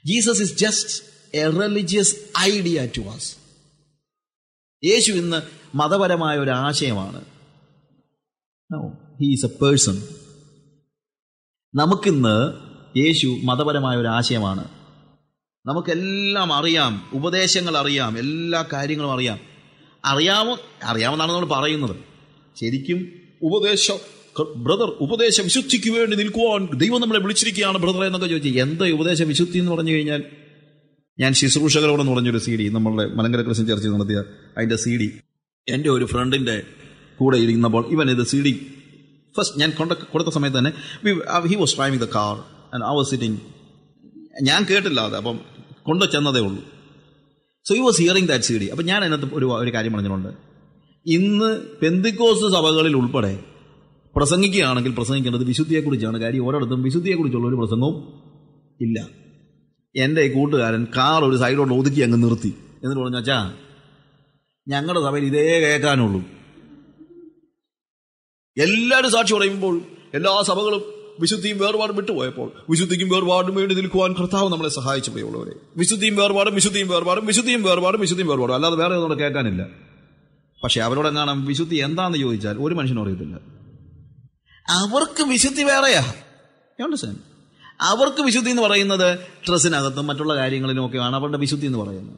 Jesus is just a religious idea to us യേശു ഇന്ന് മതപരമായ ഒരു ആശയമാണ് ഹീ ഈസ് എ പേഴ്സൺ നമുക്കിന്ന് യേശു മതപരമായ ഒരു ആശയമാണ് നമുക്കെല്ലാം അറിയാം ഉപദേശങ്ങൾ അറിയാം എല്ലാ കാര്യങ്ങളും അറിയാം അറിയാമോ അറിയാമെന്നാണ് നമ്മൾ പറയുന്നത് ശരിക്കും ഉപദേശം ബ്രദർ ഉപദേശ വിശുദ്ധിക്ക് വേണ്ടി നിൽക്കുവാൻ ദൈവം നമ്മളെ വിളിച്ചിരിക്കുകയാണ് ബ്രദർ എന്നൊക്കെ ചോദിച്ചു എന്താ ഉപദേശ വിശുദ്ധി എന്ന് പറഞ്ഞു കഴിഞ്ഞാൽ ഞാൻ ശുശ്രൂഷകളോടെന്ന് പറഞ്ഞൊരു സി ഡി നമ്മളുടെ മലങ്കര ക്രിസ്ത്യൻ ചർച്ചിൽ നടത്തിയ അതിൻ്റെ സി ഡി എൻ്റെ ഒരു ഫ്രണ്ടിൻ്റെ കൂടെ ഇരിക്കുന്നപ്പോൾ ഇവൻ ഇത് സി ഡി ഫസ്റ്റ് ഞാൻ കൊണ്ട കൊടുത്ത സമയത്ത് തന്നെ he was driving the car and I was sitting ഞാൻ കേട്ടില്ല അത് അപ്പം കൊണ്ടു ചെന്നതേ ഉള്ളൂ so you was hearing that C D അപ്പം ഞാൻ അതിനകത്ത് ഒരു ഒരു കാര്യം പറഞ്ഞിട്ടുണ്ട് ഇന്ന് പെന്തിക്കോസ് സഭകളിൽ ഉൾപ്പെടെ പ്രസംഗിക്കുകയാണെങ്കിൽ പ്രസംഗിക്കേണ്ടത് വിശുദ്ധിയെക്കുറിച്ചാണ് കാര്യം ഓരോരുത്തും വിശുദ്ധിയെക്കുറിച്ചുള്ള ഒരു പ്രസംഗവും ഇല്ല എൻ്റെ ഈ കൂട്ടുകാരൻ കാർ ഒരു സൈഡോട്ട് ഒതുക്കി അങ്ങ് നിർത്തി എന്നിട്ട് പറഞ്ഞു അച്ഛാ ഞങ്ങളുടെ സഭയിൽ ഇതേ കേൾക്കാനുള്ളൂ എല്ലാവരും സാക്ഷി പറയുമ്പോൾ എല്ലാ സഭകളും വിശുദ്ധിയും വേർപാടും വിട്ടുപോയപ്പോൾ വിശുദ്ധിക്കും വേർപാടും വേണ്ടി നിൽക്കുവാൻ കർത്താവ് നമ്മളെ സഹായിച്ചു പോയുള്ളവരെ വിശുദ്ധിയും വേർപാടും വിശുദ്ധിയും വേർപാടും വിശുദ്ധിയും വേർപാടും വിശുദ്ധിയും വേർപാടും അല്ലാതെ വേറെ ഒന്നും കേൾക്കാനില്ല പക്ഷെ അവരോട് കാണാം വിശുദ്ധി എന്താണെന്ന് ചോദിച്ചാൽ ഒരു മനുഷ്യനും അറിയത്തില്ല അവർക്ക് വിശുദ്ധി വേറെയാ അണ്ടർസ്റ്റാൻഡ് അവർക്ക് വിശുദ്ധി എന്ന് പറയുന്നത് ഡ്രസ്സിനകത്തും മറ്റുള്ള കാര്യങ്ങളിലും ഒക്കെയാണ് അവരുടെ വിശുദ്ധി എന്ന് പറയുന്നത്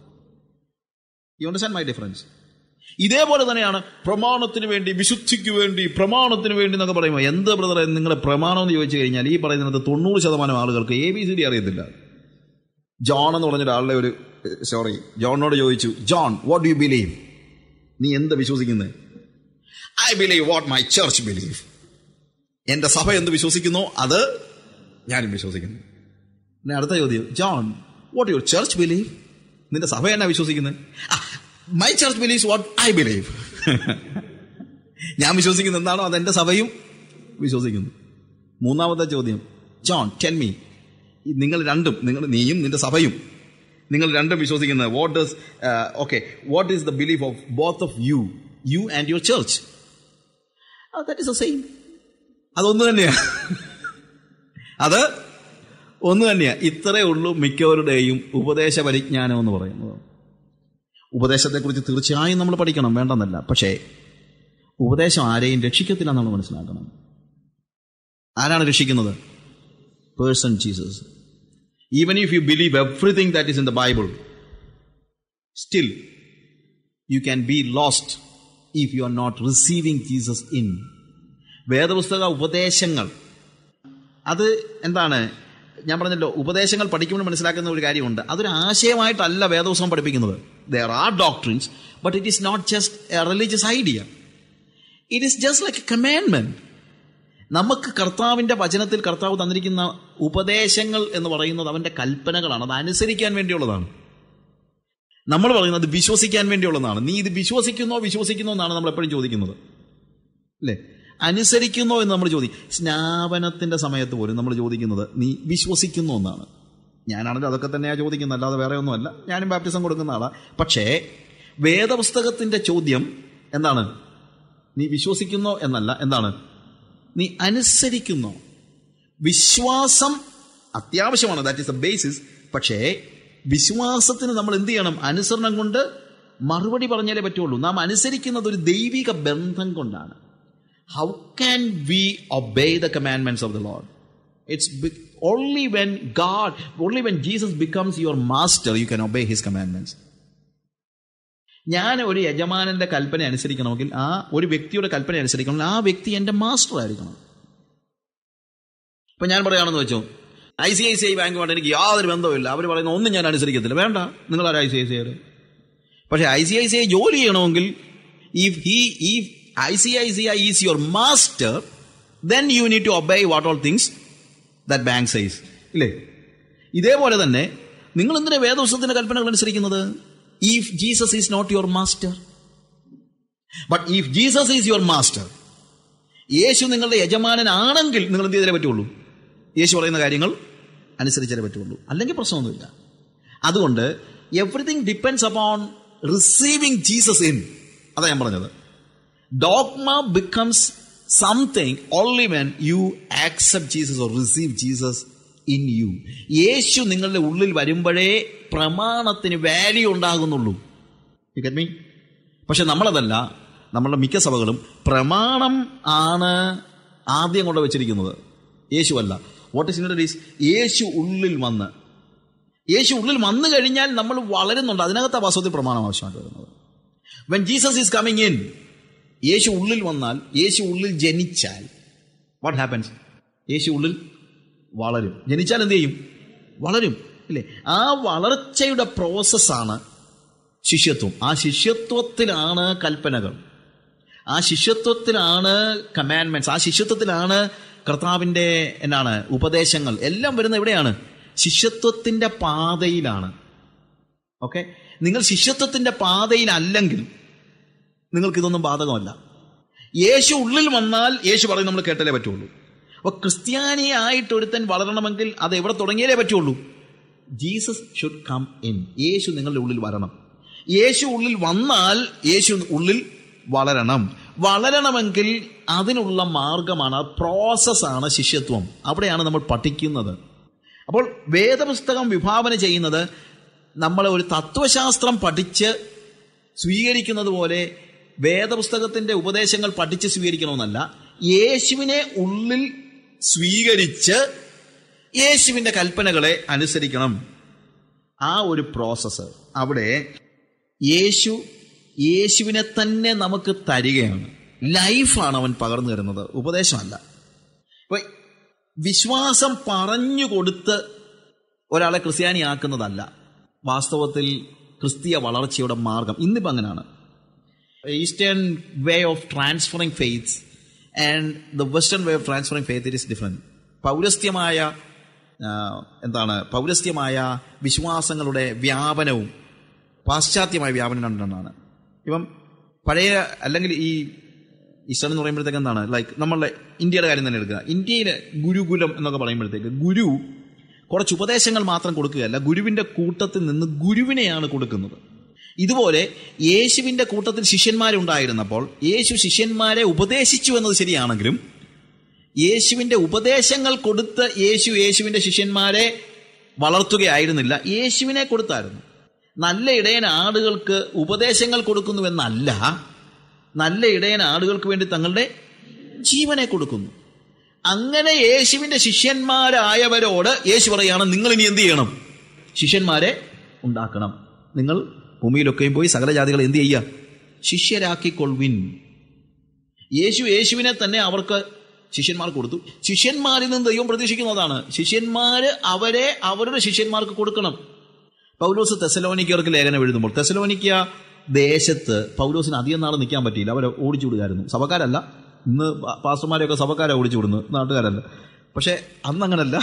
യു അണ്ടർസ്റ്റാൻഡ് മൈ ഡിഫറൻസ് ഇതേപോലെ തന്നെയാണ് പ്രമാണത്തിന് വേണ്ടി വിശുദ്ധിക്ക് വേണ്ടി പ്രമാണത്തിന് വേണ്ടി എന്നൊക്കെ പറയുമ്പോൾ എന്ത് ബ്രദറെ നിങ്ങളുടെ പ്രമാണം എന്ന് ചോദിച്ചു കഴിഞ്ഞാൽ ഈ പറയുന്നത് തൊണ്ണൂറ് ശതമാനം ആളുകൾക്ക് എ ബി സി ഡി അറിയത്തില്ല ജോൺ എന്ന് പറഞ്ഞ ഒരാളുടെ ഒരു സോറി ജോണിനോട് ചോദിച്ചു John what do you believe നീ എന്ത് വിശ്വസിക്കുന്നത് I believe what my church believe എന്റെ സഭ എന്ത് വിശ്വസിക്കുന്നോ അത് ഞാനും വിശ്വസിക്കുന്നു പിന്നെ അടുത്ത ചോദ്യം John what your church believe നിന്റെ സഭ എന്നാ വിശ്വസിക്കുന്നത് my church believes what I believe ഞാൻ വിശ്വസിക്കുന്ന എന്താണോ അത് എന്റെ സഭയും വിശ്വസിക്കുന്നു മൂന്നാമത്തെ ചോദ്യം ജോൺ ടെൻ മീ നിങ്ങൾ രണ്ടും നിങ്ങൾ നീയും നിന്റെ സഭയും നിങ്ങൾ രണ്ടും വിശ്വസിക്കുന്നത് what does okay what is the belief of both of you you and your church that is the same അതൊന്നു തന്നെയാ അത് ഒന്ന് തന്നെയാ ഇത്രേ ഉള്ളൂ മിക്കവരുടെയും ഉപദേശ പരിജ്ഞാനം എന്ന് പറയുന്നത് ഉപദേശത്തെക്കുറിച്ച് തീർച്ചയായും നമ്മൾ പഠിക്കണം വേണ്ടെന്നല്ല പക്ഷേ ഉപദേശം ആരെയും രക്ഷിക്കത്തില്ല നമ്മൾ മനസ്സിലാക്കണം ആരാണ് രക്ഷിക്കുന്നത് person Jesus even if you believe everything that is in the Bible still you can be lost if you are not receiving Jesus in വേദപുസ്തക ഉപദേശങ്ങൾ അത് എന്താണ് ഞാൻ പറഞ്ഞല്ലോ ഉപദേശങ്ങൾ പഠിക്കുമ്പോൾ മനസ്സിലാക്കുന്ന ഒരു കാര്യമുണ്ട് അതൊരു ആശയമായിട്ടല്ല വേദപുസ്തകം പഠിപ്പിക്കുന്നത് there are doctrines but it is not just a religious idea it is just like a commandment നമുക്ക് കർത്താവിന്റെ വചനത്തിൽ കർത്താവ് തന്നിരിക്കുന്ന ഉപദേശങ്ങൾ എന്ന് പറയുന്നത് അവന്റെ കൽപ്പനകളാണ് അത് അനുസരിക്കാൻ വേണ്ടിയുള്ളതാണ് നമ്മൾ പറയുന്നത് വിശ്വസിക്കാൻ വേണ്ടിയുള്ളതാണ് നീ ഇത് വിശ്വസിക്കുന്നോ വിശ്വസിക്കുന്നോ എന്നാണ് നമ്മൾ എപ്പോഴും ചോദിക്കുന്നത് അല്ലേ അനുസരിക്കുന്നോ എന്ന് നമ്മൾ ചോദിക്കും സ്നാപനത്തിന്റെ സമയത്ത് പോലും നമ്മൾ ചോദിക്കുന്നത് നീ വിശ്വസിക്കുന്നു എന്നാണ് ഞാനാണെങ്കിൽ അതൊക്കെ തന്നെയാണ് ചോദിക്കുന്നത് അല്ലാതെ വേറെ ഒന്നുമല്ല ഞാനും ബാപ്റ്റിസം കൊടുക്കുന്ന ആളാണ് പക്ഷേ വേദപുസ്തകത്തിന്റെ ചോദ്യം എന്താണ് നീ വിശ്വസിക്കുന്നോ എന്നല്ല എന്താണ് നീ അനുസരിക്കുന്നോ വിശ്വാസം അത്യാവശ്യമാണ് ദാറ്റ് ഇസ് ദ ബേസിസ് പക്ഷേ വിശ്വാസത്തിന് നമ്മൾ എന്ത് ചെയ്യണം അനുസരണം കൊണ്ട് മറുപടി പറഞ്ഞാലേ പറ്റുള്ളൂ നാം അനുസരിക്കുന്നത് ഒരു ദൈവിക ബന്ധം കൊണ്ടാണ് how can we obey the commandments of the Lord? It's be- only when God, only when Jesus becomes your master, you can obey his commandments. ഞാൻ ഒരു യജമാനന്റെ കൽപ്പന അനുസരിക്കണമെങ്കിൽ ആ ഒരു വ്യക്തിയുടെ കൽപ്പന അനുസരിക്കണമെങ്കിൽ ആ വ്യക്തി എൻ്റെ മാസ്റ്റർ ആയിരിക്കണം ഇപ്പൊ ഞാൻ പറയുകയാണെന്ന് വെച്ചോ I C I C I ബാങ്കുമായിട്ട് എനിക്ക് യാതൊരു ബന്ധവുമില്ല അവർ പറയുന്ന ഒന്നും ഞാൻ അനുസരിക്കത്തില്ല വേണ്ട നിങ്ങൾ ആരും I C I C I പക്ഷേ I C I C I ജോലി ചെയ്യണമെങ്കിൽ if he if ICICI is your master, then you need to obey what all things that bank says. ഇല്ലേ ഇതേപോലെ തന്നെ നിങ്ങൾ എന്തിനാ വേദപുസ്തകത്തിന്റെ കൽപ്പനകൾ അനുസരിക്കുന്നത് if Jesus is not your master but if Jesus is your master യേശു നിങ്ങളുടെ യജമാനനാണെങ്കിൽ നിങ്ങൾ എന്ത് ചെയ്തേ പറ്റുള്ളൂ യേശു പറയുന്ന കാര്യങ്ങൾ അനുസരിച്ചേ പറ്റുള്ളൂ അല്ലെങ്കിൽ പ്രശ്നമൊന്നുമില്ല അതുകൊണ്ട് everything depends upon receiving Jesus in അതാ ഞാൻ പറഞ്ഞത് dogma becomes something only when you accept Jesus or receive Jesus in you യേശു നിങ്ങളുടെ ഉള്ളിൽ വരുമ്പോഴേ പ്രമാണത്തിന് വാല്യൂ ഉണ്ടാകുന്നുള്ളൂ യു ഗെറ്റ് മീ പക്ഷെ നമ്മളതല്ല നമ്മളുടെ മിക്ക സഭകളും പ്രമാണം ആണ് ആദ്യം കൊണ്ട് വെച്ചിരിക്കുന്നത് യേശു അല്ല what is in is Yeshu ഉള്ളിൽ വന്ന് യേശു ഉള്ളിൽ വന്നു കഴിഞ്ഞാൽ നമ്മൾ വളരുന്നുണ്ട് അതിനകത്ത് വാസ്തവത്തിൽ പ്രമാണം ആവശ്യമായിട്ട് വരുന്നത് when Jesus is coming in Yeshu ഉള്ളിൽ വന്നാൽ യേശു ഉള്ളിൽ ജനിച്ചാൽ വാട്ട് ഹാപ്പൻസ് യേശു ഉള്ളിൽ വളരും ജനിച്ചാൽ എന്ത് ചെയ്യും വളരും ഇല്ലേ ആ വളർച്ചയുടെ പ്രോസസ്സാണ് ശിഷ്യത്വം ആ ശിഷ്യത്വത്തിലാണ് കൽപ്പനകൾ ആ ശിഷ്യത്വത്തിലാണ് കമാൻഡ്മെന്റ്സ് ആ ശിഷ്യത്വത്തിലാണ് കർത്താവിൻ്റെ എന്നാണ് ഉപദേശങ്ങൾ എല്ലാം വരുന്നത് എവിടെയാണ് ശിഷ്യത്വത്തിൻ്റെ പാതയിലാണ് ഓക്കെ നിങ്ങൾ ശിഷ്യത്വത്തിൻ്റെ പാതയിലല്ലെങ്കിൽ നിങ്ങൾക്കിതൊന്നും ബാധകമല്ല യേശു ഉള്ളിൽ വന്നാൽ യേശു പറയും നമ്മൾ കേട്ടല്ലേ പറ്റുള്ളൂ അപ്പൊ ക്രിസ്ത്യാനിയായിട്ട് ഒരുത്തൻ വളരണമെങ്കിൽ അത് എവിടെ തുടങ്ങിയാലേ പറ്റുള്ളൂ Jesus should come in Yeshu നിങ്ങളുടെ ഉള്ളിൽ വരണം യേശു ഉള്ളിൽ വന്നാൽ യേശു ഉള്ളിൽ വളരണം വളരണമെങ്കിൽ അതിനുള്ള മാർഗമാണ് പ്രോസസ്സാണ് ശിഷ്യത്വം അവിടെയാണ് നമ്മൾ പഠിക്കുന്നത് അപ്പോൾ വേദപുസ്തകം വിഭാവന ചെയ്യുന്നത് നമ്മൾ ഒരു തത്വശാസ്ത്രം പഠിച്ച് സ്വീകരിക്കുന്നത് പോലെ വേദപുസ്തകത്തിന്റെ ഉപദേശങ്ങൾ പഠിച്ച് സ്വീകരിക്കണമെന്നല്ല യേശുവിനെ ഉള്ളിൽ സ്വീകരിച്ച് യേശുവിന്റെ കൽപ്പനകളെ അനുസരിക്കണം ആ ഒരു പ്രോസസ്സ് അവിടെ യേശു യേശുവിനെ തന്നെ നമുക്ക് തരികയാണ് ലൈഫാണ് അവൻ പകർന്നു തരുന്നത് ഉപദേശമല്ല അപ്പൊ വിശ്വാസം പറഞ്ഞു കൊടുത്ത് ഒരാളെ ക്രിസ്ത്യാനിയാക്കുന്നതല്ല വാസ്തവത്തിൽ ക്രിസ്തീയ വളർച്ചയുടെ മാർഗം ഇന്നിപ്പോൾ അങ്ങനെയാണ് eastern way of transferring faiths and the western way of transferring faith it is different പൗരസ്ത്യമായ എന്താണ് പൗരസ്ത്യമായ വിശ്വാസങ്ങളുടെ വ്യാപനവും പാശ്ചാത്യമായ വ്യാപനം രണ്ടെണ്ണമാണ് ഇപ്പം പഴയ അല്ലെങ്കിൽ ഈ ഈസ്റ്റേൺ എന്ന് പറയുമ്പോഴത്തേക്ക് എന്താണ് ലൈക്ക് നമ്മളുടെ ഇന്ത്യയുടെ കാര്യം തന്നെ എടുക്കുക ഇന്ത്യയിലെ ഗുരുകുലം എന്നൊക്കെ പറയുമ്പോഴത്തേക്ക് ഗുരു കുറച്ച് ഉപദേശങ്ങൾ മാത്രം കൊടുക്കുകയല്ല ഗുരുവിന്റെ കൂട്ടത്തിൽ നിന്ന് ഗുരുവിനെയാണ് കൊടുക്കുന്നത് ഇതുപോലെ യേശുവിന്റെ കൂട്ടത്തിൽ ശിഷ്യന്മാരുണ്ടായിരുന്നപ്പോൾ യേശു ശിഷ്യന്മാരെ ഉപദേശിച്ചു എന്നത് ശരിയാണെങ്കിലും യേശുവിന്റെ ഉപദേശങ്ങൾ കൊടുത്ത് യേശു യേശുവിന്റെ ശിഷ്യന്മാരെ വളർത്തുകയായിരുന്നില്ല യേശുവിനെ കൊടുത്തായിരുന്നു നല്ല ഇടയൻ ആടുകൾക്ക് ഉപദേശങ്ങൾ കൊടുക്കുന്നുവെന്നല്ല നല്ല ഇടയൻ ആടുകൾക്ക് വേണ്ടി തങ്ങളുടെ ജീവനെ കൊടുക്കുന്നു അങ്ങനെ യേശുവിന്റെ ശിഷ്യന്മാരായവരോട് യേശു പറയാണ് നിങ്ങൾ ഇനി എന്ത് ചെയ്യണം ശിഷ്യന്മാരെ ഉണ്ടാക്കണം നിങ്ങൾ ഭൂമിയിലൊക്കെയും പോയി സകല ജാതികളെ എന്ത് ചെയ്യുക ശിഷ്യരാക്കിക്കൊള്ളുവിൻ യേശു യേശുവിനെ തന്നെ അവർക്ക് ശിഷ്യന്മാർ കൊടുത്തു ശിഷ്യന്മാരിൽ നിന്ന് ദൈവം പ്രതീക്ഷിക്കുന്നതാണ് ശിഷ്യന്മാര് അവരെ അവരുടെ ശിഷ്യന്മാർക്ക് കൊടുക്കണം പൗലോസ് തെസലോനിക്കർക്ക് ലേഖനം എഴുതുമ്പോൾ തെസലോനിക്ക ദേശത്ത് പൗലോസിന് അധികം നാൾ നിൽക്കാൻ പറ്റിയില്ല അവരെ ഓടിച്ചു വിടുകയായിരുന്നു സഭക്കാരല്ല ഇന്ന് പാസ്റ്റർമാരെയൊക്കെ സഭക്കാരെ ഓടിച്ചു വിടുന്നു നാട്ടുകാരല്ല പക്ഷെ അന്ന് അങ്ങനല്ല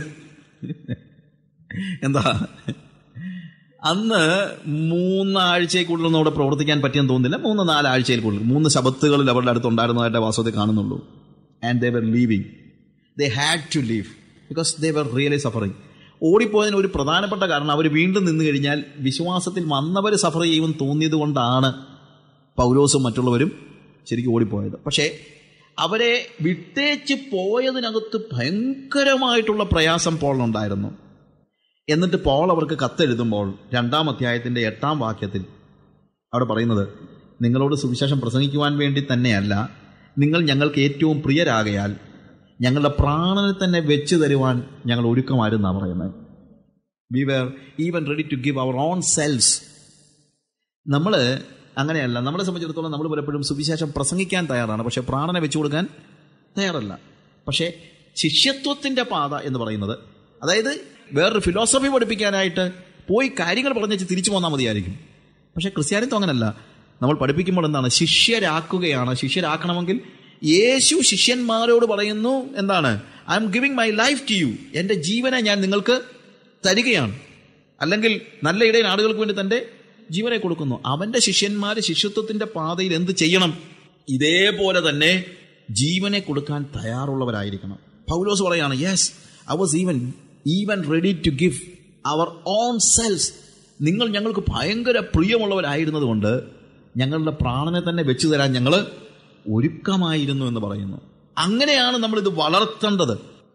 എന്താ അന്ന് മൂന്നാഴ്ചയിൽ കൂടുതലൊന്നും അവിടെ പ്രവർത്തിക്കാൻ പറ്റിയെന്ന് തോന്നുന്നില്ല മൂന്ന് നാലാഴ്ചയിൽ കൂടുതൽ മൂന്ന് ശബത്തുകളിൽ അവരുടെ അടുത്ത് ഉണ്ടായിരുന്നതായിട്ട് വാസ്തവത്തിൽ കാണുന്നുള്ളൂ and they were leaving they had to leave because they were really suffering ഓടിപ്പോയതിന് ഒരു പ്രധാനപ്പെട്ട കാരണം അവർ വീണ്ടും നിന്ന് കഴിഞ്ഞാൽ വിശ്വാസത്തിൽ വന്നവർ സഫർ ചെയ്യുമെന്ന് തോന്നിയത് കൊണ്ടാണ് പൗലോസും മറ്റുള്ളവരും ശരിക്കും ഓടിപ്പോയത് പക്ഷേ അവരെ വിട്ടേച്ച് പോയതിനകത്ത് ഭയങ്കരമായിട്ടുള്ള പ്രയാസം പോളിനുണ്ടായിരുന്നു എന്നിട്ട് പോൾ അവർക്ക് കത്തെഴുതുമ്പോൾ രണ്ടാം അധ്യായത്തിൻ്റെ എട്ടാം വാക്യത്തിൽ അവിടെ പറയുന്നത് നിങ്ങളോട് സുവിശേഷം പ്രസംഗിക്കുവാൻ വേണ്ടി തന്നെയല്ല നിങ്ങൾ ഞങ്ങൾക്ക് ഏറ്റവും പ്രിയരാകയാൽ ഞങ്ങളുടെ പ്രാണനെ തന്നെ വെച്ച് തരുവാൻ ഞങ്ങൾ ഒരുക്കമായിരുന്നാണ് പറയുന്നത് we were even ready to give our own selves നമ്മൾ അങ്ങനെയല്ല നമ്മളെ സംബന്ധിച്ചിടത്തോളം നമ്മൾ പലപ്പോഴും സുവിശേഷം പ്രസംഗിക്കാൻ തയ്യാറാണ് പക്ഷേ പ്രാണനെ വെച്ചു കൊടുക്കാൻ തയ്യാറല്ല പക്ഷേ ശിഷ്യത്വത്തിൻ്റെ പാത എന്ന് പറയുന്നത് അതായത് വേറൊരു ഫിലോസഫി പഠിപ്പിക്കാനായിട്ട് പോയി കാര്യങ്ങൾ പറഞ്ഞ് തിരിച്ചു പോന്നാൽ മതിയായിരിക്കും പക്ഷേ ക്രിസ്ത്യാനിത്വം അങ്ങനല്ല നമ്മൾ പഠിപ്പിക്കുമ്പോൾ എന്താണ് ശിഷ്യരാക്കുകയാണ് ശിഷ്യരാക്കണമെങ്കിൽ യേശു ശിഷ്യന്മാരോട് പറയുന്നു എന്താണ് I am giving my life to you എൻ്റെ ജീവനെ ഞാൻ നിങ്ങൾക്ക് തരികയാണ് അല്ലെങ്കിൽ നല്ല ഇടയിൽ ആളുകൾക്ക് വേണ്ടി തൻ്റെ ജീവനെ കൊടുക്കുന്നു അവന്റെ ശിഷ്യന്മാർ ശിഷ്യത്വത്തിന്റെ പാതയിൽ എന്ത് ചെയ്യണം ഇതേപോലെ തന്നെ ജീവനെ കൊടുക്കാൻ തയ്യാറുള്ളവരായിരിക്കണം പൗലോസ് പറയാണ് yes I was even even ready to give our own selves നിങ്ങൾ ഞങ്ങൾക്ക് ഭയങ്കര പ്രിയമുള്ളവരായിരുന്നത് കൊണ്ട് ഞങ്ങളുടെ പ്രാണനെ തന്നെ വെച്ചു തരാൻ ഞങ്ങൾ ഒരുക്കമായിരുന്നു എന്ന് പറയുന്നു അങ്ങനെയാണ് നമ്മൾ ഇത് വളർത്തേണ്ടത്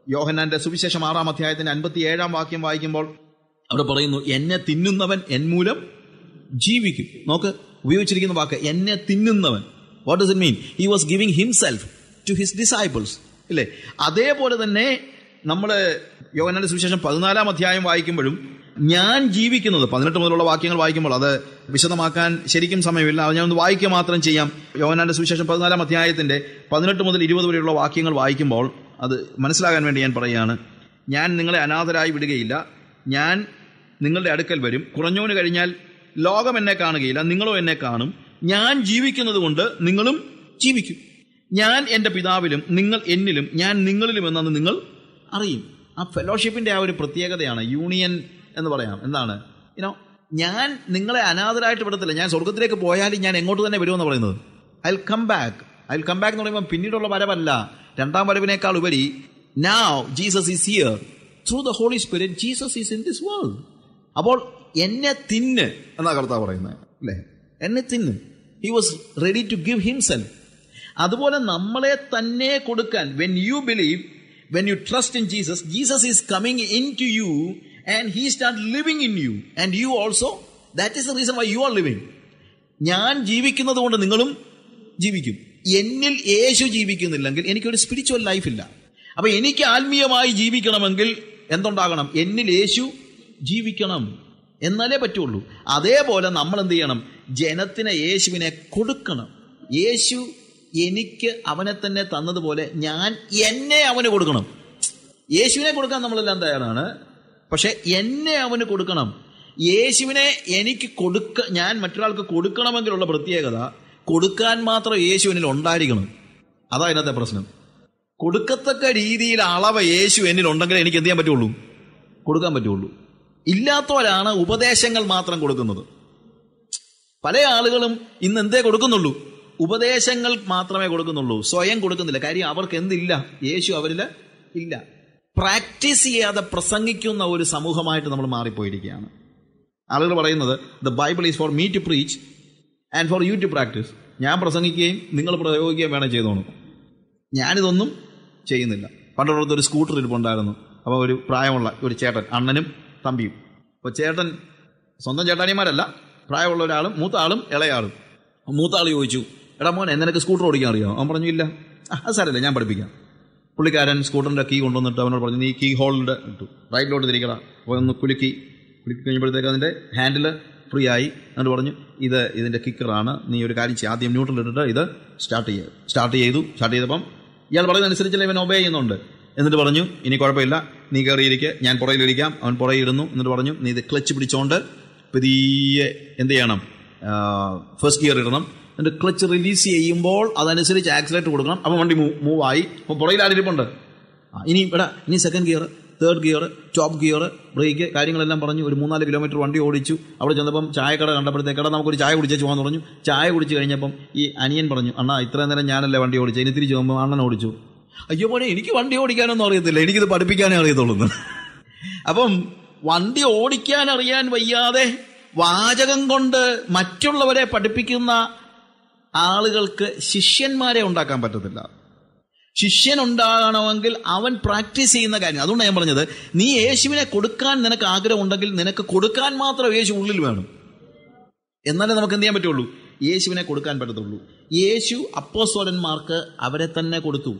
യോഹന്നാന്റെ സുവിശേഷം ആറാം അധ്യായത്തിന്റെ അൻപത്തി ഏഴാം വാക്യം വായിക്കുമ്പോൾ അവിടെ പറയുന്നു എന്നെ തിന്നുന്നവൻ എൻ മൂലം ജീവിക്കും നോക്ക് ഉപയോഗിച്ചിരിക്കുന്ന വാക്ക് എന്നെ തിന്നുന്നവൻ what does it mean he was giving himself to his disciples ഇല്ലേ അതേപോലെ തന്നെ നമ്മൾ യോഗനാന്റെ സുവിശേഷം പതിനാലാം അധ്യായം വായിക്കുമ്പോഴും ഞാൻ ജീവിക്കുന്നത് പതിനെട്ട് മുതലുള്ള വാക്യങ്ങൾ വായിക്കുമ്പോൾ അത് വിശദമാക്കാൻ ശരിക്കും സമയമില്ല അത് ഞാൻ ഒന്ന് വായിക്കുക മാത്രം ചെയ്യാം യോഗനാന്റെ സുവിശേഷം പതിനാലാം അധ്യായത്തിന്റെ പതിനെട്ട് മുതൽ ഇരുപത് വരെയുള്ള വാക്യങ്ങൾ വായിക്കുമ്പോൾ അത് മനസ്സിലാകാൻ വേണ്ടി ഞാൻ പറയുകയാണ് ഞാൻ നിങ്ങളെ അനാഥരായി വിടുകയില്ല ഞാൻ നിങ്ങളുടെ അടുക്കൽ വരും കുറഞ്ഞോന് കഴിഞ്ഞാൽ ലോകം എന്നെ കാണുകയില്ല നിങ്ങളോ എന്നെ കാണും ഞാൻ ജീവിക്കുന്നത് കൊണ്ട് നിങ്ങളും ജീവിക്കും ഞാൻ എൻ്റെ പിതാവിലും നിങ്ങൾ എന്നിലും ഞാൻ നിങ്ങളിലും എന്നു നിങ്ങൾ അറിയും ആ ഫെലോഷിപ്പിന്റെ ആ ഒരു പ്രത്യേകതയാണ് യൂണിയൻ എന്ന് പറയാം എന്താണ് യുനോ ഞാൻ നിങ്ങളെ അനാഥരായിട്ട് വിടത്തില്ല ഞാൻ സ്വർഗത്തിലേക്ക് പോയാലും ഞാൻ എങ്ങോട്ട് തന്നെ വരുമെന്ന് പറയുന്നത് I come back I come back എന്ന് പറയുമ്പോൾ പിന്നീടുള്ള വരവല്ല രണ്ടാം വരവിനേക്കാൾ ഉപരി now Jesus is here through the Holy Spirit Jesus is in this world അപ്പോൾ എന്നെ തിന്ന് എന്നാ കർത്താവ് പറയുന്നത് അല്ലേ എന്നെ തിന്ന് he was ready to give himself അതുപോലെ നമ്മളെ തന്നെ കൊടുക്കാൻ when you believe when you trust in Jesus Jesus is coming in to you and he start living in you and you also that is the reason why you are living ഞാൻ ജീവിക്കുന്നത് കൊണ്ട് നിങ്ങളും ജീവിക്കും എന്നിൽ യേശു ജീവിക്കുന്നില്ലെങ്കിൽ എനിക്കൊരു spiritual ലൈഫില്ല അപ്പൊ എനിക്ക് ആത്മീയമായി ജീവിക്കണമെങ്കിൽ എന്തുണ്ടാകണം എന്നിൽ യേശു ജീവിക്കണം എന്നാലേ പറ്റുള്ളൂ അതേപോലെ നമ്മൾ എന്ത് ചെയ്യണം ജനത്തിന് യേശുവിനെ കൊടുക്കണം യേശു എനിക്ക് അവനെ തന്നെ തന്നതുപോലെ ഞാൻ എന്നെ അവന് കൊടുക്കണം യേശുവിനെ കൊടുക്കാൻ നമ്മളെല്ലാം തയ്യാറാണ് പക്ഷെ എന്നെ അവന് കൊടുക്കണം യേശുവിനെ എനിക്ക് കൊടുക്ക ഞാൻ മറ്റൊരാൾക്ക് കൊടുക്കണമെങ്കിലുള്ള പ്രത്യേകത കൊടുക്കാൻ മാത്രം യേശുവിനിൽ ഉണ്ടായിരിക്കണം അതാ ഇതിനകത്തെ പ്രശ്നം കൊടുക്കത്തക്ക രീതിയിൽ അളവ് യേശു എന്നിൽ ഉണ്ടെങ്കിൽ എനിക്ക് എന്ത് ചെയ്യാൻ പറ്റുള്ളൂ കൊടുക്കാൻ പറ്റുള്ളൂ ഇല്ലാത്തവരാണ് ഉപദേശങ്ങൾ മാത്രം കൊടുക്കുന്നത് പല ആളുകളും ഇന്ന് എന്തേ കൊടുക്കുന്നുള്ളൂ ഉപദേശങ്ങൾ മാത്രമേ കൊടുക്കുന്നുള്ളൂ സ്വയം കൊടുക്കുന്നില്ല കാര്യം അവർക്ക് എന്തില്ല യേശു അവരിൽ ഇല്ല പ്രാക്ടീസ് ചെയ്യാതെ പ്രസംഗിക്കുന്ന ഒരു സമൂഹമായിട്ട് നമ്മൾ മാറിപ്പോയിരിക്കുകയാണ് ആളുകൾ പറയുന്നത് the Bible is for me to preach and for you to practise ഞാൻ പ്രസംഗിക്കുകയും നിങ്ങൾ പ്രയോഗിക്കുകയും വേണം ചെയ്തോണം ഞാനിതൊന്നും ചെയ്യുന്നില്ല പണ്ടുള്ളടത്ത് ഒരു സ്കൂട്ടർ ഇരിപ്പുണ്ടായിരുന്നു അപ്പോൾ ഒരു പ്രായമുള്ള ഒരു ചേട്ടൻ അണ്ണനും തമ്പിയും അപ്പോൾ ചേട്ടൻ സ്വന്തം ചേട്ടാനിമാരല്ല പ്രായമുള്ള ഒരാളും മൂത്ത ആളും ഇളയാളും മൂത്ത ആൾ ചോദിച്ചു എടാ മോനെ നിനക്ക് സ്കൂട്ടർ ഓടിക്കാൻ അറിയാമോ അവൻ പറഞ്ഞു ഇല്ല "ആ, അത് സാരമില്ല ഞാൻ പഠിപ്പിക്കാം പുള്ളിക്കാരൻ സ്കൂട്ടറിൻ്റെ കീ കൊണ്ടുവന്നിട്ട് അവനോട് പറഞ്ഞു നീ കീ ഹോളിൻ്റെ ഇട്ടു റൈറ്റിലോട്ട് തിരിക്കടാ അപ്പോൾ ഒന്ന് കുലുക്കി കുലുക്കി കഴിഞ്ഞപ്പോഴത്തേക്ക് അതിൻ്റെ ഹാൻഡിൽ ഫ്രീ ആയി എന്നിട്ട് പറഞ്ഞു ഇത് ഇതിൻ്റെ കിക്കറാണ് നീ ഒരു കാര്യം ചെയ്യ ആദ്യം ന്യൂട്രൽ ഇട്ടിട്ട് ഇത് സ്റ്റാർട്ട് ചെയ്യുക സ്റ്റാർട്ട് ചെയ്തു സ്റ്റാർട്ട് ചെയ്തപ്പം ഇയാൾ പറയുന്നതനുസരിച്ചല്ലേ ഇവൻ ഒബേ ചെയ്യുന്നുണ്ട് എന്നിട്ട് പറഞ്ഞു ഇനി കുഴപ്പമില്ല നീ കയറിയിരിക്കുക ഞാൻ പുറയിലിരിക്കാം അവൻ പുറയിടുന്നു എന്നിട്ട് പറഞ്ഞു നീ ഇത് ക്ലച്ച് പിടിച്ചോണ്ട് പതിയെ എന്ത് ചെയ്യണം ഫസ്റ്റ് ഗിയർ ഇടണം എന്നിട്ട് ക്ലച്ച് റിലീസ് ചെയ്യുമ്പോൾ അതനുസരിച്ച് ആക്സിലേറ്റർ കൊടുക്കണം അപ്പം വണ്ടി മൂവ് മൂവ് ആയി അപ്പം പുറയിൽ ആരിപ്പുണ്ട് ആ, ഇനി ഇവിടെ ഇനി second gear third gear top gear brake കാര്യങ്ങളെല്ലാം പറഞ്ഞു ഒരു മൂന്നാല് കിലോമീറ്റർ വണ്ടി ഓടിച്ചു അവിടെ ചെന്നപ്പം ചായക്കട കണ്ടപ്പോഴത്തേക്കട നമുക്കൊരു ചായ കുടിച്ചു പോകാൻ പറഞ്ഞു ചായ കുടിച്ച് കഴിഞ്ഞപ്പം ഈ അനിയൻ പറഞ്ഞു അണ്ണാ ഇത്രയും നേരം ഞാനല്ലേ വണ്ടി ഓടിച്ചു ഇനി തിരിച്ചു പോകുമ്പോൾ അണ്ണൻ ഓടിച്ചു അയ്യോ മോനെ എനിക്ക് വണ്ടി ഓടിക്കാനൊന്നും അറിയത്തില്ല എനിക്കിത് പഠിപ്പിക്കാനേ അറിയത്തുള്ളൂ എന്ന്. അപ്പം വണ്ടി ഓടിക്കാൻ അറിയാൻ വയ്യാതെ വാചകം കൊണ്ട് മറ്റുള്ളവരെ പഠിപ്പിക്കുന്ന ആളുകൾക്ക് ശിഷ്യന്മാരെ ഉണ്ടാക്കാൻ പറ്റത്തില്ല ശിഷ്യൻ ഉണ്ടാകണമെങ്കിൽ അവൻ പ്രാക്ടീസ് ചെയ്യുന്ന കാര്യം അതുകൊണ്ടാണ് ഞാൻ പറഞ്ഞത് നീ യേശുവിനെ കൊടുക്കാൻ നിനക്ക് ആഗ്രഹമുണ്ടെങ്കിൽ നിനക്ക് കൊടുക്കാൻ മാത്രം യേശു ഉള്ളിൽ വേണം എന്നാലേ നമുക്ക് എന്ത് ചെയ്യാൻ പറ്റുള്ളൂ യേശുവിനെ കൊടുക്കാൻ പറ്റത്തുള്ളൂ യേശു അപ്പോസ്തലന്മാർക്ക് അവരെ തന്നെ കൊടുത്തു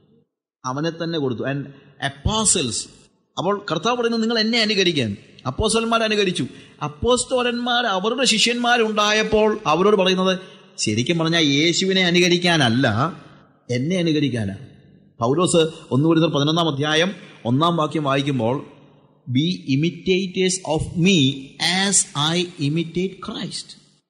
അവനെ തന്നെ കൊടുത്തു ആൻഡ് അപ്പോസൽസ് അപ്പോൾ കർത്താവ് പറയുന്നത് നിങ്ങൾ എന്നെ അനുകരിക്കാൻ അപ്പോസ്തലന്മാർ അനുകരിച്ചു അപ്പോസ്തോലന്മാർ അവരുടെ ശിഷ്യന്മാരുണ്ടായപ്പോൾ അവരോട് പറയുന്നത് ശരിക്കും പറഞ്ഞാൽ യേശുവിനെ അനുകരിക്കാനല്ല എന്നെ അനുകരിക്കാനാ പൗലോസ് ഒന്നുകൂടി പതിനൊന്നാം അധ്യായം ഒന്നാം വാക്യം വായിക്കുമ്പോൾ be imitators of me as I imitate Christ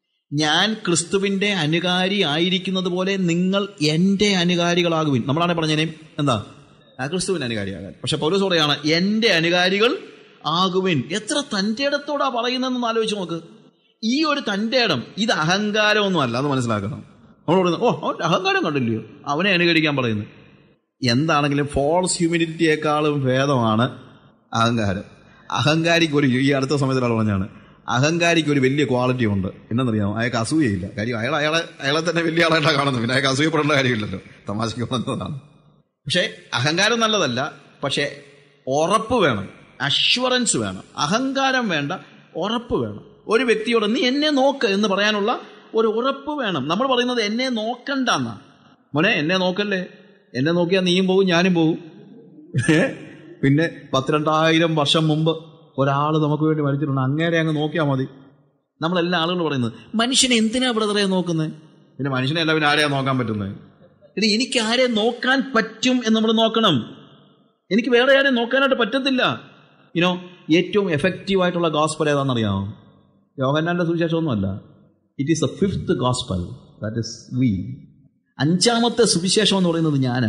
ഞാൻ ക്രിസ്തുവിന്റെ അനുകാരി ആയിരിക്കുന്നത് പോലെ നിങ്ങൾ എൻ്റെ അനുകാരികളാകുവിൻ നമ്മളാണ് പറഞ്ഞതിനെ എന്താ ആ ക്രിസ്തുവിന്റെ അനുകാരിയാകാൻ പക്ഷെ പൗലോസ് പറയാണ് എൻ്റെ അനുകാരികൾ ആകുവിൻ എത്ര തൻ്റെ ഇടത്തോടാ പറയുന്നതെന്ന് ആലോചിച്ച് നോക്ക് ഈ ഒരു തൻ്റെ ഇടം ഇത് അഹങ്കാരമൊന്നും അല്ല അത് മനസ്സിലാക്കണം നമ്മൾ പറയുന്നത് ഓ അവൻ അഹങ്കാരം കണ്ടില്ലയോ അവനെ അനുകരിക്കാൻ പറയുന്നു എന്താണെങ്കിലും ഫോൾസ് ഹ്യൂമിനിറ്റിയേക്കാളും ഭേദമാണ് അഹങ്കാരം അഹങ്കാരിക്ക് ഒരു ഈ അടുത്ത സമയത്ത് ഒരാൾ പറഞ്ഞാണ് അഹങ്കാരിക്ക് ഒരു വലിയ ക്വാളിറ്റി ഉണ്ട് എന്നറിയാമോ അയാൾക്ക് അസൂയയില്ല കാര്യം അയാൾ അയാളെ അയാളെ തന്നെ വലിയ ആളായിട്ടാണ് കാണുന്നത് പിന്നെ അയാൾക്ക് അസൂയപ്പെടേണ്ട കാര്യമില്ലല്ലോ തമാശയ്ക്ക് വന്നതാണ് പക്ഷേ അഹങ്കാരം നല്ലതല്ല പക്ഷേ ഉറപ്പ് വേണം അഷ്വറൻസ് വേണം അഹങ്കാരം വേണ്ട ഉറപ്പ് വേണം ഒരു വ്യക്തിയോട് നീ എന്നെ നോക്ക് എന്ന് പറയാനുള്ള ഒരു ഉറപ്പ് വേണം നമ്മൾ പറയുന്നത് എന്നെ നോക്കണ്ടെന്നാ മോനെ എന്നെ നോക്കല്ലേ എന്നെ നോക്കിയാൽ നീയും പോകും ഞാനും പോകും ഏ? പിന്നെ പത്തിരണ്ടായിരം വർഷം മുമ്പ് ഒരാൾ നമുക്ക് വേണ്ടി മരിച്ചിട്ടുണ്ട് അങ്ങേരെ അങ്ങ് നോക്കിയാൽ മതി നമ്മളെല്ലാ ആളുകളും പറയുന്നത് മനുഷ്യനെ എന്തിനാ ബ്രദറെ നോക്കുന്നത് പിന്നെ മനുഷ്യനെ അല്ല പിന്നെ ആരെയാ നോക്കാൻ പറ്റുന്നത് ഇനി എനിക്ക് ആരെ നോക്കാൻ പറ്റും എന്ന് നമ്മൾ നോക്കണം എനിക്ക് വേറെ ആരെയും നോക്കാനായിട്ട് പറ്റത്തില്ല ഇനോ ഏറ്റവും എഫക്റ്റീവ് ആയിട്ടുള്ള ഗോസ്പൽ ഏതാണെന്നറിയാമോ യോഹന്നാന്റെ സുവിശേഷമൊന്നുമല്ല it is the fifth gospel that is we അഞ്ചാമത്തെ സുവിശേഷം എന്ന് പറയുന്നത് ഞാനാ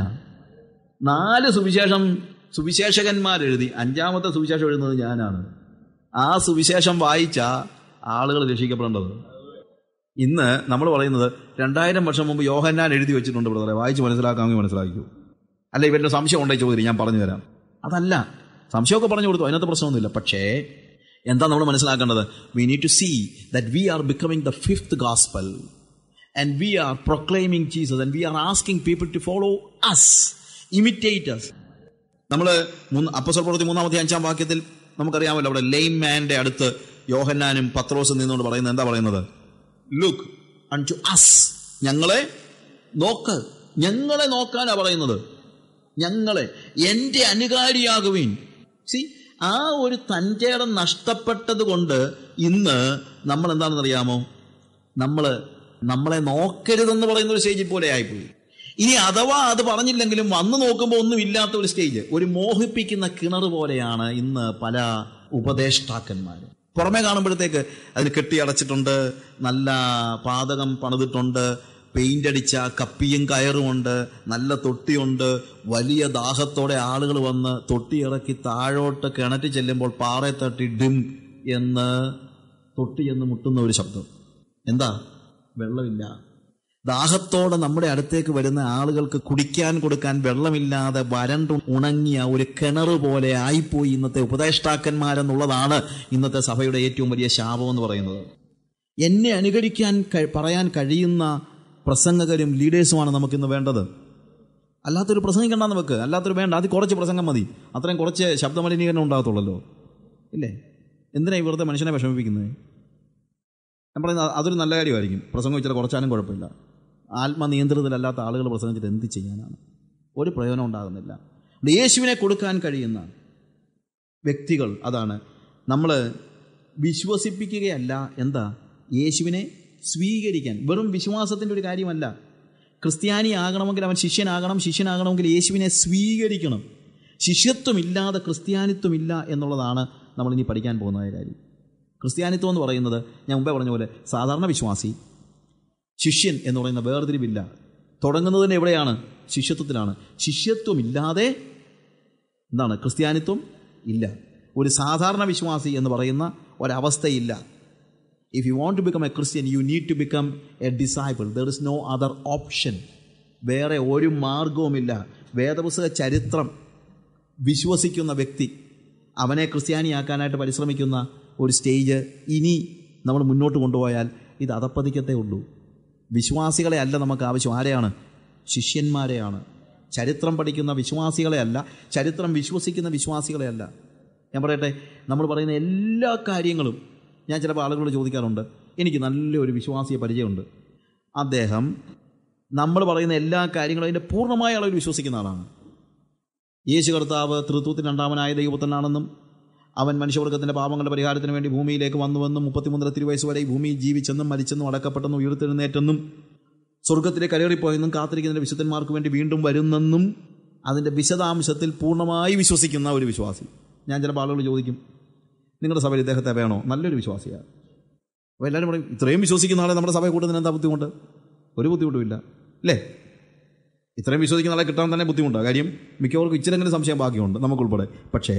നാല് സുവിശേഷം സുവിശേഷകന്മാരെഴുതി അഞ്ചാമത്തെ സുവിശേഷം എഴുതുന്നത് ഞാനാണ് ആ സുവിശേഷം വായിച്ച ആളുകൾ രക്ഷിക്കപ്പെടേണ്ടത് ഇന്ന് നമ്മൾ പറയുന്നത് രണ്ടായിരം വർഷം മുമ്പ് യോഹന്നാൻ എഴുതി വെച്ചിട്ടുണ്ട് ബ്രദറെ വായിച്ച് മനസ്സിലാക്കാമെങ്കിൽ മനസ്സിലാക്കൂ അല്ല ഇവരുടെ സംശയം ഉണ്ടെങ്കിൽ ചോദിക്കും ഞാൻ പറഞ്ഞു തരാം അതല്ല സംശയമൊക്കെ പറഞ്ഞു കൊടുത്തു അതിനകത്ത് പ്രശ്നമൊന്നുമില്ല പക്ഷേ എന്താ നമ്മൾ മനസ്സിലാക്കേണ്ടത് we need to see that we are becoming the fifth gospel and we are proclaiming Jesus and we are asking people to follow us imitate us നമ്മൾ അപ്പസൽ പ്രവൃത്തി മൂന്നാമത്തെ അഞ്ചാം വാക്യത്തിൽ നമുക്കറിയാമല്ലോ അവിടെ ലെയിം മാന്റെ അടുത്ത് യോഹന്നാനും പത്രോസും നിന്നുകൊണ്ട് പറയുന്നത് എന്താ പറയുന്നത് ലുക്ക് അൺ ടു അസ് ഞങ്ങളെ നോക്ക് ഞങ്ങളെ നോക്കാനാ പറയുന്നത് ഞങ്ങളെ എൻ്റെ അനുകാരിയാകുവീൻ സി ആ ഒരു തൻ്റെ ഇടം നഷ്ടപ്പെട്ടത് കൊണ്ട് ഇന്ന് നമ്മൾ എന്താണെന്ന് അറിയാമോ നമ്മൾ നമ്മളെ നോക്കരുതെന്ന് പറയുന്ന ഒരു സ്റ്റേജിൽ പോലെ ആയിപ്പോയി ഇനി അഥവാ അത് പറഞ്ഞില്ലെങ്കിലും വന്നു നോക്കുമ്പോൾ ഒന്നും ഇല്ലാത്ത ഒരു സ്റ്റേജ് ഒരു മോഹിപ്പിക്കുന്ന കിണർ പോലെയാണ് ഇന്ന് പല ഉപദേഷ്ടാക്കന്മാർ പുറമേ കാണുമ്പോഴത്തേക്ക് അതിന് കെട്ടി അടച്ചിട്ടുണ്ട് നല്ല പാതകം പണിതിട്ടുണ്ട് പെയിന്റ് അടിച്ച കപ്പിയും കയറുമുണ്ട് നല്ല തൊട്ടിയുണ്ട് വലിയ ദാഹത്തോടെ ആളുകൾ വന്ന് തൊട്ടി ഇറക്കി താഴോട്ട് കിണറ്റി ചെല്ലുമ്പോൾ പാറയെ തട്ടി ഡിം എന്ന് തൊട്ടി എന്ന് മുട്ടുന്ന ഒരു ശബ്ദം എന്താ വെള്ളമില്ല ദാഹത്തോടെ നമ്മുടെ അടുത്തേക്ക് വരുന്ന ആളുകൾക്ക് കുടിക്കാൻ കൊടുക്കാൻ വെള്ളമില്ലാതെ വരണ്ട് ഉണങ്ങിയ ഒരു കിണർ പോലെ ആയിപ്പോയി ഇന്നത്തെ ഉപദേഷ്ടാക്കന്മാരെന്നുള്ളതാണ് ഇന്നത്തെ സഭയുടെ ഏറ്റവും വലിയ ശാപം എന്ന് പറയുന്നത് എന്നെ അനുകരിക്കാൻ കഴി- പറയാൻ കഴിയുന്ന പ്രസംഗകരും ലീഡേഴ്സുമാണ് നമുക്കിന്ന് വേണ്ടത് അല്ലാത്തൊരു പ്രസംഗിക്കണ്ട നമുക്ക് അല്ലാത്തൊരു വേണ്ട അത് കുറച്ച് പ്രസംഗം മതി അത്രയും കുറച്ച് ശബ്ദമലിനീകരണം ഉണ്ടാകത്തുള്ളല്ലോ ഇല്ലേ എന്തിനാ ഈ വെറുതെ മനുഷ്യനെ വിഷമിപ്പിക്കുന്നത് ഞാൻ പറയുന്നത് അതൊരു നല്ല കാര്യമായിരിക്കും പ്രസംഗം വെച്ചാൽ കുറച്ചാലും കുഴപ്പമില്ല ആത്മനിയന്ത്രിതരല്ലാത്ത ആളുകൾ പ്രസംഗിച്ചിട്ട് എന്ത് ചെയ്യാനാണ് ഒരു പ്രയോജനം ഉണ്ടാകുന്നില്ല അതുകൊണ്ട് യേശുവിനെ കൊടുക്കാൻ കഴിയുന്ന വ്യക്തികൾ അതാണ് നമ്മൾ വിശ്വസിപ്പിക്കുകയല്ല എന്താ യേശുവിനെ സ്വീകരിക്കാൻ വെറും വിശ്വാസത്തിൻ്റെ ഒരു കാര്യമല്ല ക്രിസ്ത്യാനി ആകണമെങ്കിൽ അവൻ ശിഷ്യനാകണം ശിഷ്യനാകണമെങ്കിൽ യേശുവിനെ സ്വീകരിക്കണം ശിഷ്യത്വമില്ലാതെ ക്രിസ്ത്യാനിത്വമില്ല എന്നുള്ളതാണ് നമ്മളിനി പഠിക്കാൻ പോകുന്ന കാര്യം ക്രിസ്ത്യാനിത്വം എന്ന് പറയുന്നത് ഞാൻ മുമ്പേ പറഞ്ഞ പോലെ സാധാരണ വിശ്വാസി ശിഷ്യൻ എന്ന് പറയുന്ന വേർതിരിവില്ല തുടങ്ങുന്നത് തന്നെ എവിടെയാണ് ശിഷ്യത്വത്തിലാണ് ശിഷ്യത്വമില്ലാതെ എന്താണ് ക്രിസ്ത്യാനിത്വം ഇല്ല ഒരു സാധാരണ വിശ്വാസി എന്ന് പറയുന്ന ഒരവസ്ഥയില്ല if you want to become a Christian you need to become a disciple there is no other option വേറെ ഒരു മാർഗവുമില്ല വേദപുസ്തക ചരിത്രം വിശ്വസിക്കുന്ന വ്യക്തി അവനെ ക്രിസ്ത്യാനിയാക്കാനായിട്ട് പരിശ്രമിക്കുന്ന ഒരു സ്റ്റേജ് ഇനി നമ്മൾ മുന്നോട്ട് കൊണ്ടുപോയാൽ ഇത് അതപ്പതിക്കത്തേ ഉള്ളൂ വിശ്വാസികളെ അല്ല നമുക്ക് ആവശ്യം ആരെയാണ് ശിഷ്യന്മാരെയാണ് ചരിത്രം പഠിക്കുന്ന വിശ്വാസികളെ അല്ല ചരിത്രം വിശ്വസിക്കുന്ന വിശ്വാസികളെ അല്ല ഞാൻ പറയട്ടെ നമ്മൾ പറയുന്ന എല്ലാ കാര്യങ്ങളും ഞാൻ ചിലപ്പോൾ ആളുകളോട് ചോദിക്കാറുണ്ട് എനിക്ക് നല്ലൊരു വിശ്വാസിയെ പരിചയമുണ്ട് അദ്ദേഹം നമ്മൾ പറയുന്ന എല്ലാ കാര്യങ്ങളും അതിൻ്റെ പൂർണ്ണമായ അളവിൽ വിശ്വസിക്കുന്ന ആളാണ് യേശു കർത്താവ് തൃത്വത്തിന് രണ്ടാമനായ ദൈവപുത്രനാണെന്നും അവൻ മനുഷ്യവർഗത്തിന്റെ പാപങ്ങളുടെ പരിഹാരത്തിന് വേണ്ടി ഭൂമിയിലേക്ക് വന്നുവെന്നും മുപ്പത്തിമൂന്നര തിരുവയസ്സ് വരെ ഈ ഭൂമിയിൽ ജീവിച്ചെന്നും മരിച്ചെന്നും അടക്കപ്പെട്ടെന്നും ഉയർത്തെഴുന്നേറ്റെന്നും സ്വർഗത്തിലെ കരേറിപ്പോയെന്നും കാത്തിരിക്കുന്നതിന്റെ വിശുദ്ധന്മാർക്ക് വേണ്ടി വീണ്ടും വരുന്നെന്നും അതിൻ്റെ വിശദാംശത്തിൽ പൂർണ്ണമായി വിശ്വസിക്കുന്ന ഒരു വിശ്വാസി ഞാൻ ചിലപ്പോൾ ആളുകൾ ചോദിക്കും നിങ്ങളുടെ സഭയിൽ ഇദ്ദേഹത്തെ വേണോ നല്ലൊരു വിശ്വാസിയാണ് അപ്പോൾ എല്ലാവരും പറയും ഇത്രയും വിശ്വസിക്കുന്ന ആളെ നമ്മുടെ സഭയെ കൂട്ടുന്നതിന് എന്താ ബുദ്ധിമുട്ട് ഒരു ബുദ്ധിമുട്ടുമില്ല അല്ലേ ഇത്രയും വിശ്വസിക്കുന്ന ആളെ കിട്ടാൻ തന്നെ ബുദ്ധിമുട്ടാണ് കാര്യം മിക്കവർക്കും ഇച്ചിരെങ്കിലും സംശയം ബാക്കിയുണ്ട് നമുക്കുൾപ്പെടെ പക്ഷേ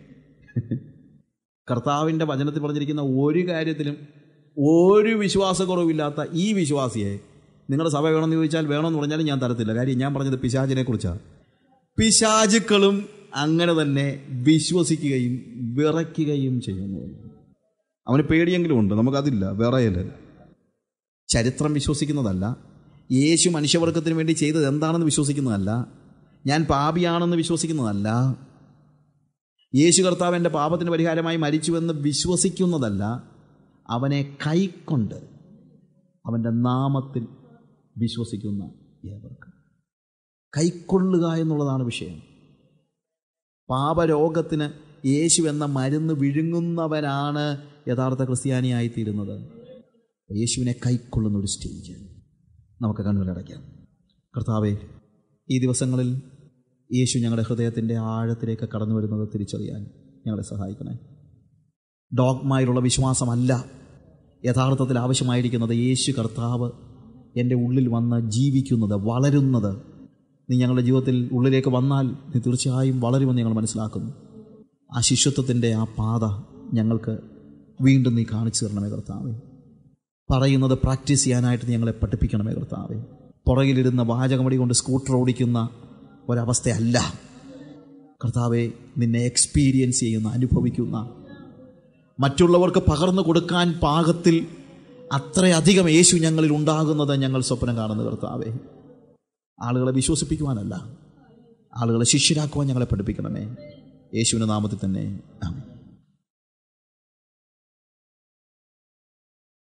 കർത്താവിൻ്റെ വചനത്തിൽ പറഞ്ഞിരിക്കുന്ന ഒരു കാര്യത്തിലും ഒരു വിശ്വാസക്കുറവില്ലാത്ത ഈ വിശ്വാസിയെ നിങ്ങളുടെ സഭ വേണമെന്ന് ചോദിച്ചാൽ വേണമെന്ന് പറഞ്ഞാലും ഞാൻ തരത്തില്ല കാര്യം ഞാൻ പറഞ്ഞത് പിശാചിനെ കുറിച്ചാണ് പിശാചുക്കളും അങ്ങനെ തന്നെ വിശ്വസിക്കുകയും വിറയ്ക്കുകയും ചെയ്യുന്നു അവന് പേടിയെങ്കിലും ഉണ്ട് നമുക്കതില്ല വിറയല് ചരിത്രം വിശ്വസിക്കുന്നതല്ല യേശു മനുഷ്യവർഗത്തിന് വേണ്ടി ചെയ്തത് എന്താണെന്ന് വിശ്വസിക്കുന്നതല്ല ഞാൻ പാപിയാണെന്ന് വിശ്വസിക്കുന്നതല്ല യേശു കർത്താവ് എൻ്റെ പാപത്തിന് പരിഹാരമായി മരിച്ചുവെന്ന് വിശ്വസിക്കുന്നതല്ല അവനെ കൈക്കൊണ്ട് അവൻ്റെ നാമത്തിൽ വിശ്വസിക്കുന്ന ഏവർക്ക് കൈക്കൊള്ളുക എന്നുള്ളതാണ് വിഷയം പാപരോഗത്തിന് യേശു എന്ന മരുന്ന് വിഴുങ്ങുന്നവനാണ് യഥാർത്ഥ ക്രിസ്ത്യാനിയായിത്തീരുന്നത് യേശുവിനെ കൈക്കൊള്ളുന്ന ഒരു സ്റ്റേജ് നമുക്ക് കണ്ണുകളടയ്ക്കാം കർത്താവെ ഈ ദിവസങ്ങളിൽ യേശു ഞങ്ങളുടെ ഹൃദയത്തിൻ്റെ ആഴത്തിലേക്ക് കടന്നു വരുന്നത് തിരിച്ചറിയാൻ ഞങ്ങളെ സഹായിക്കണേ ഡോഗ്മായിലുള്ള വിശ്വാസമല്ല യഥാർത്ഥത്തിൽ ആവശ്യമായിരിക്കുന്നത് യേശു കർത്താവ് എൻ്റെ ഉള്ളിൽ വന്ന് ജീവിക്കുന്നത് വളരുന്നത് നീ ഞങ്ങളുടെ ജീവിതത്തിൽ ഉള്ളിലേക്ക് വന്നാൽ നീ തീർച്ചയായും വളരുമെന്ന് ഞങ്ങൾ മനസ്സിലാക്കുന്നു ആ ശിഷ്യത്വത്തിൻ്റെ ആ പാത ഞങ്ങൾക്ക് വീണ്ടും നീ കാണിച്ചു തരണമേ കർത്താവേ പറയുന്നത് പ്രാക്ടീസ് ചെയ്യാനായിട്ട് നീ ഞങ്ങളെ പഠിപ്പിക്കണമേ കർത്താവേ പുറകിലിരുന്ന വാചകമടി കൊണ്ട് സ്കൂട്ടർ ഓടിക്കുന്ന ഒരവസ്ഥയല്ല കർത്താവെ നിന്നെ എക്സ്പീരിയൻസ് ചെയ്യുന്ന അനുഭവിക്കുന്ന മറ്റുള്ളവർക്ക് പകർന്നു കൊടുക്കാൻ പാകത്തിൽ അത്രയധികം യേശു ഞങ്ങളിൽ ഉണ്ടാകുന്നത് ഞങ്ങൾ സ്വപ്നം കാണുന്ന കർത്താവേ ആളുകളെ വിശ്വസിപ്പിക്കുവാനല്ല ആളുകളെ ശിഷ്യരാക്കുവാൻ ഞങ്ങളെ പഠിപ്പിക്കണമേ യേശുവിൻ്റെ നാമത്തിൽ തന്നെ ആമേ